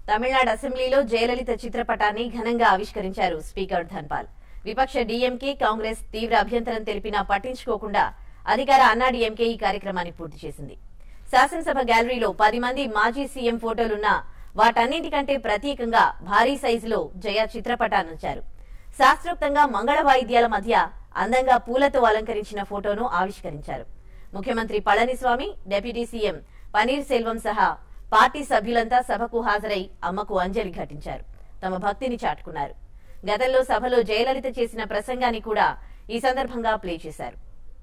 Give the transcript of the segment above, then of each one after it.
తమిళనాడు అసెంబ్లీలో జయలలిత చిత్రపటాన్ని ఘనంగా ఆవిష్కరించారు స్పీకర్ ధన్పాల్ విపక్ష డీఎంకే కాంగ్రెస్ తీవ్ర అభ్యంతరం తెలిపినా పట్టించుకోకుండా అధికార అన్నాడీఎంకే ఈ కార్యక్రమాన్ని పూర్తి చేసింది శాసనసభ గ్యాలరీలో పది మంది మాజీ సీఎం ఫోటోలున్నా వాటన్నింటికంటే ప్రత్యేకంగా భారీ సైజులో జయ చిత్రపటాన్నుంచారు శాస్త్రోక్తంగా మంగళ వాయిద్యాల మధ్య అందంగా పూలతో అలంకరించిన ఫోటోను ఆవిష్కరించారు ముఖ్యమంత్రి పళనిస్వామి డిప్యూటీ సీఎం పనీర్ సెల్వం సహా పార్టీ సభ్యులంతా సభకు హాజరై అమ్మకు అంజలి ఘటించారు తమ భక్తిని చాటుకున్నారు గతంలో సభలో జయలలిత చేసిన ప్రసంగాన్ని కూడా ఈ సందర్భంగా ప్లే చేశారు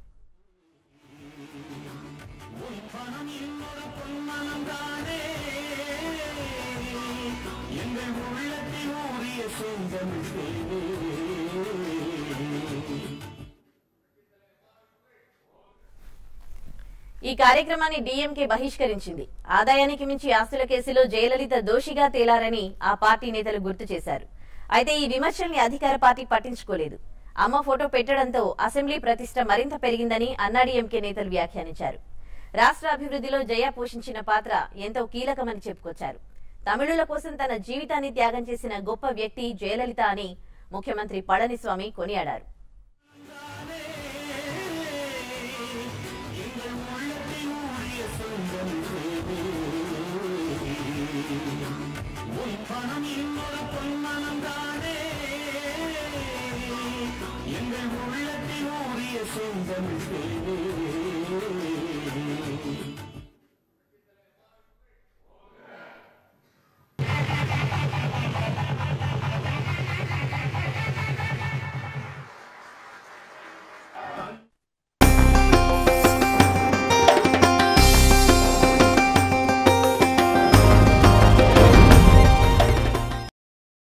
ఈ కార్యక్రమాన్ని డీఎంకే బహిష్కరించింది ఆదాయానికి మించి ఆస్తుల కేసులో జయలలిత దోషిగా తేలారని ఆ పార్టీ నేతలు గుర్తు చేశారు అయితే ఈ విమర్శల్ని అధికార పార్టీ పట్టించుకోలేదు అమ్మ ఫోటో పెట్టడంతో అసెంబ్లీ ప్రతిష్ట మరింత పెరిగిందని అన్నాడీఎంకే నేతలు వ్యాఖ్యానించారు రాష్ట్ర అభివృద్ధిలో జయ పోషించిన పాత్ర ఎంతో కీలకమని చెప్పుకొచ్చారు తమిళుల కోసం తన జీవితాన్ని త్యాగం చేసిన గొప్ప వ్యక్తి జయలలిత అని ముఖ్యమంత్రి పళనిస్వామి కొనియాడారు